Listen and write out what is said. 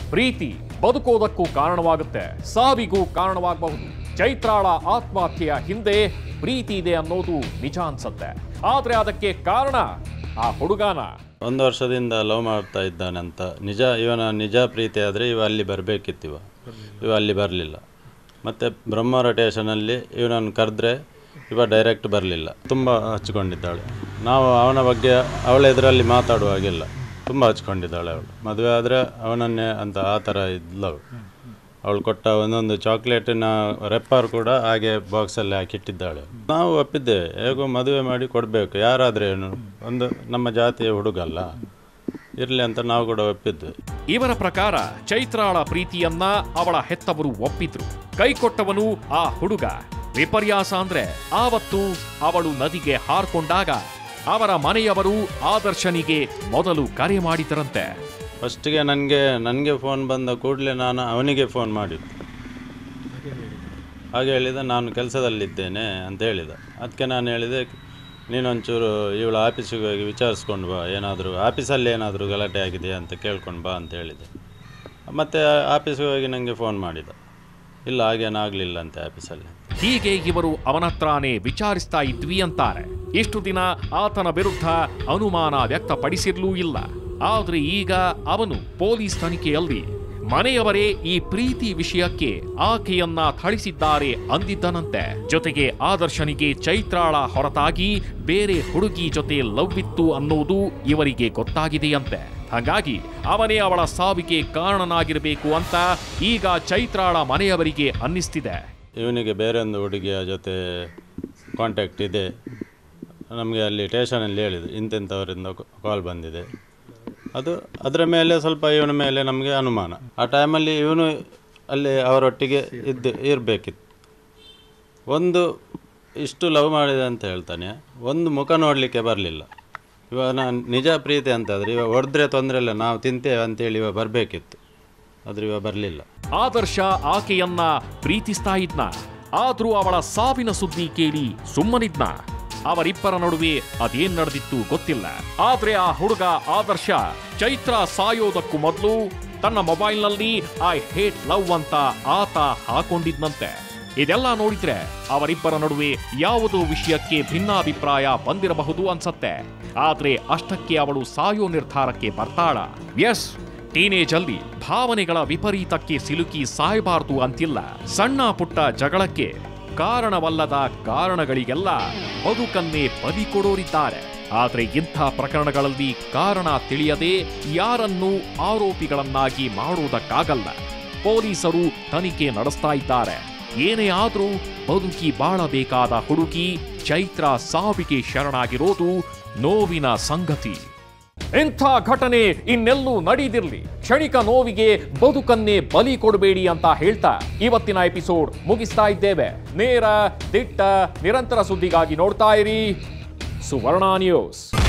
ಪ್ರೀತಿ ಬದುಕೋದಕ್ಕೂ ಕಾರಣವಾಗುತ್ತೆ ಸಾವಿಗೂ ಕಾರಣವಾಗಬಹುದು ಚೈತ್ರಾಳ ಆತ್ಮಹತ್ಯೆಯ ಹಿಂದೆ ಪ್ರೀತಿ ಇದೆ ಅನ್ನೋದು ನಿಜ ಅನ್ಸತ್ತೆ ಆದ್ರೆ ಅದಕ್ಕೆ ಕಾರಣ ಆ ಹುಡುಗನ ಒಂದು ವರ್ಷದಿಂದ ಲವ್ ಮಾಡ್ತಾ ಇದ್ದಾನಂತ ನಿಜ ಇವನ ನಿಜ ಪ್ರೀತಿ ಆದರೆ ಇವ ಅಲ್ಲಿ ಬರಬೇಕಿತ್ತು ಇವ ಇವ ಅಲ್ಲಿ ಬರಲಿಲ್ಲ ಮತ್ತು ಬ್ರಹ್ಮವರ ಸ್ಟೇಷನಲ್ಲಿ ಇವನನ್ನು ಕರೆದ್ರೆ ಇವ ಡೈರೆಕ್ಟ್ ಬರಲಿಲ್ಲ ತುಂಬ ಹಚ್ಕೊಂಡಿದ್ದಾಳೆ ನಾವು ಅವನ ಬಗ್ಗೆ ಅವಳ ಎದುರಲ್ಲಿ ಮಾತಾಡುವಾಗಿಲ್ಲ ತುಂಬ ಹಚ್ಕೊಂಡಿದ್ದಾಳೆ ಅವಳು ಮದುವೆ ಆದರೆ ಅವನನ್ನೇ ಅಂತ ಆ ಥರ ಇದ್ಲವಳು ಅವಳು ಕೊಟ್ಟ ಒಂದೊಂದು ಚಾಕ್ಲೇಟಿನ ರೆಪ್ಪರ್ ಕೂಡ ಹಾಗೆ ಬಾಕ್ಸಲ್ಲಿ ಹಾಕಿಟ್ಟಿದ್ದಾಳೆ ನಾವು ಒಪ್ಪಿದ್ದೇವೆ ಹೇಗೋ ಮದುವೆ ಮಾಡಿ ಕೊಡಬೇಕು ಯಾರಾದ್ರೆ ಏನು ಒಂದು ನಮ್ಮ ಜಾತಿಯ ಹುಡುಗಲ್ಲ ಇರಲಿ ಅಂತ ನಾವು ಕೂಡ ಒಪ್ಪಿದ್ವಿ ಇವರ ಪ್ರಕಾರ ಚೈತ್ರಾಳ ಪ್ರೀತಿಯನ್ನ ಅವಳ ಹೆತ್ತವರು ಒಪ್ಪಿದ್ರು ಕೈಕೊಟ್ಟವನು ಆ ಹುಡುಗ ವಿಪರ್ಯಾಸ ಅಂದ್ರೆ ಆವತ್ತು ಅವಳು ನದಿಗೆ ಹಾರ್ಕೊಂಡಾಗ ಅವರ ಮನೆಯವರು ಆದರ್ಶನಿಗೆ ಮೊದಲು ಕರೆ ಮಾಡಿದರಂತೆ ಫಸ್ಟಿಗೆ ನನಗೆ ನನಗೆ ಫೋನ್ ಬಂದ ಕೂಡಲೇ ನಾನು ಅವನಿಗೆ ಫೋನ್ ಮಾಡಿದ್ದು ಹಾಗೆ ಹೇಳಿದ ನಾನು ಕೆಲಸದಲ್ಲಿದ್ದೇನೆ ಅಂತ ಹೇಳಿದ ಅದಕ್ಕೆ ನಾನು ಹೇಳಿದೆ ನೀನೊಂಚೂರು ಇವಳ ಆಫೀಸಿಗೆ ಹೋಗಿ ವಿಚಾರಿಸ್ಕೊಂಡು ಬಾ ಏನಾದರೂ ಆಫೀಸಲ್ಲಿ ಏನಾದರೂ ಗಲಾಟೆ ಆಗಿದೆಯಾ ಅಂತ ಕೇಳ್ಕೊಂಡು ಬಾ ಅಂತ ಹೇಳಿದೆ ಮತ್ತು ಆಫೀಸಿಗೆ ಹೋಗಿ ನನಗೆ ಫೋನ್ ಮಾಡಿದ ಇಲ್ಲ ಹಾಗೇನಾಗಲಿಲ್ಲ ಅಂತೆ ಆಫೀಸಲ್ಲಿ ಹೀಗೆ ಇವರು ಅವನತ್ರಾನೇ ವಿಚಾರಿಸ್ತಾ ಇದ್ವಿ ಅಂತಾರೆ ಇಷ್ಟು ದಿನ ಆತನ ವಿರುದ್ಧ ಅನುಮಾನ ವ್ಯಕ್ತಪಡಿಸಿರ್ಲೂ ಇಲ್ಲ ಆದ್ರೆ ಈಗ ಅವನು ಪೊಲೀಸ್ ತನಿಖೆಯಲ್ಲಿ ಮನೆಯವರೇ ಈ ಪ್ರೀತಿ ವಿಷಯಕ್ಕೆ ಆಕೆಯನ್ನ ಥಳಿಸಿದ್ದಾರೆ ಅಂದಿದ್ದನಂತೆ ಜೊತೆಗೆ ಆದರ್ಶನಿಗೆ ಚೈತ್ರಾಳ ಹೊರತಾಗಿ ಬೇರೆ ಹುಡುಗಿ ಜೊತೆ ಲವ್ ಇತ್ತು ಅನ್ನೋದು ಇವರಿಗೆ ಗೊತ್ತಾಗಿದೆಯಂತೆ ಹಾಗಾಗಿ ಅವನೇ ಅವಳ ಸಾವಿಗೆ ಕಾರಣನಾಗಿರಬೇಕು ಅಂತ ಈಗ ಚೈತ್ರಾಳ ಮನೆಯವರಿಗೆ ಅನ್ನಿಸ್ತಿದೆ ಇವನಿಗೆ ಬೇರೆ ಒಂದು ಹುಡುಗಿಯ ಜೊತೆ ಕಾಂಟ್ಯಾಕ್ಟ್ ಇದೆ ನಮಗೆ ಅಲ್ಲಿ ಸ್ಟೇಷನಲ್ಲಿ ಹೇಳಿದ್ರು ಇಂತಿಂಥವರಿಂದ ಕಾಲ್ ಬಂದಿದೆ ಅದು ಅದರ ಮೇಲೆ ಸ್ವಲ್ಪ ಇವನ ಮೇಲೆ ನಮಗೆ ಅನುಮಾನ ಆ ಟೈಮಲ್ಲಿ ಇವನು ಅಲ್ಲಿ ಅವರೊಟ್ಟಿಗೆ ಇದ್ದು ಇರಬೇಕಿತ್ತು ಒಂದು ಇಷ್ಟು ಲವ್ ಮಾಡಿದೆ ಅಂತ ಹೇಳ್ತಾನೆ ಒಂದು ಮುಖ ನೋಡಲಿಕ್ಕೆ ಬರಲಿಲ್ಲ ಇವನ ನಿಜ ಪ್ರೀತಿ ಅಂತಾದ್ರೆ ಇವ ಹೊಡೆದ್ರೆ ತೊಂದರೆ ಇಲ್ಲ ನಾವು ತಿಂತೇವೆ ಅಂತೇಳಿ ಇವ ಬರಬೇಕಿತ್ತು ಆದ್ರೆ ಇವ ಬರಲಿಲ್ಲ ಆದರ್ಶ ಆಕೆಯನ್ನ ಪ್ರೀತಿಸ್ತಾ ಇದ್ನ ಆದ್ರೂ ಅವಳ ಸಾವಿನ ಸುದ್ದಿ ಕೇಳಿ ಸುಮ್ಮನಿದ್ನ ಅವರಿಬ್ಬರ ನಡುವೆ ಅದೇನ್ ನಡೆದಿತ್ತು ಗೊತ್ತಿಲ್ಲ ಆದ್ರೆ ಆ ಹುಡುಗ ಆದರ್ಶ ಚೈತ್ರ ಸಾಯೋದಕ್ಕೂ ಮೊದಲು ತನ್ನ ಮೊಬೈಲ್ನಲ್ಲಿ ಐ ಹೇಟ್ ಲವ್ ಅಂತ ಆತ ಹಾಕೊಂಡಿದ್ನಂತೆ ಇದೆಲ್ಲ ನೋಡಿದ್ರೆ ಅವರಿಬ್ಬರ ನಡುವೆ ಯಾವುದೋ ವಿಷಯಕ್ಕೆ ಭಿನ್ನಾಭಿಪ್ರಾಯ ಬಂದಿರಬಹುದು ಅನ್ಸತ್ತೆ ಆದ್ರೆ ಅಷ್ಟಕ್ಕೆ ಅವಳು ಸಾಯೋ ನಿರ್ಧಾರಕ್ಕೆ ಬರ್ತಾಳ ಎಸ್ ಟೀನೇಜ್ ಅಲ್ಲಿ ಭಾವನೆಗಳ ವಿಪರೀತಕ್ಕೆ ಸಿಲುಕಿ ಸಾಯಬಾರದು ಅಂತಿಲ್ಲ ಸಣ್ಣ ಪುಟ್ಟ ಜಗಳಕ್ಕೆ ಕಾರಣವಲ್ಲದ ಕಾರಣಗಳಿಗೆಲ್ಲ ಬದುಕನ್ನೇ ಬಲಿ ಕೊಡೋರಿದ್ದಾರೆ ಆದ್ರೆ ಇಂಥ ಪ್ರಕರಣಗಳಲ್ಲಿ ಕಾರಣ ತಿಳಿಯದೆ ಯಾರನ್ನೂ ಆರೋಪಿಗಳನ್ನಾಗಿ ಮಾಡುವುದಕ್ಕಾಗಲ್ಲ ಪೊಲೀಸರು ತನಿಖೆ ನಡೆಸ್ತಾ ಇದ್ದಾರೆ ಏನೇ ಆದ್ರೂ ಬದುಕಿ ಬಾಳಬೇಕಾದ ಹುಡುಗಿ ಚೈತ್ರ ಸಾವಿಗೆ ಶರಣಾಗಿರೋದು ನೋವಿನ ಸಂಗತಿ ಇಂಥ ಘಟನೆ ಇನ್ನೆಲ್ಲೂ ನಡೆದಿರಲಿ ಕ್ಷಣಿಕ ನೋವಿಗೆ ಬದುಕನ್ನೇ ಬಲಿ ಕೊಡಬೇಡಿ ಅಂತ ಹೇಳ್ತಾ ಇವತ್ತಿನ ಎಪಿಸೋಡ್ ಮುಗಿಸ್ತಾ ಇದ್ದೇವೆ ನೇರ ದಿಟ್ಟ ನಿರಂತರ ಸುದ್ದಿಗಾಗಿ ನೋಡ್ತಾ ಇರಿ ಸುವರ್ಣ ನ್ಯೂಸ್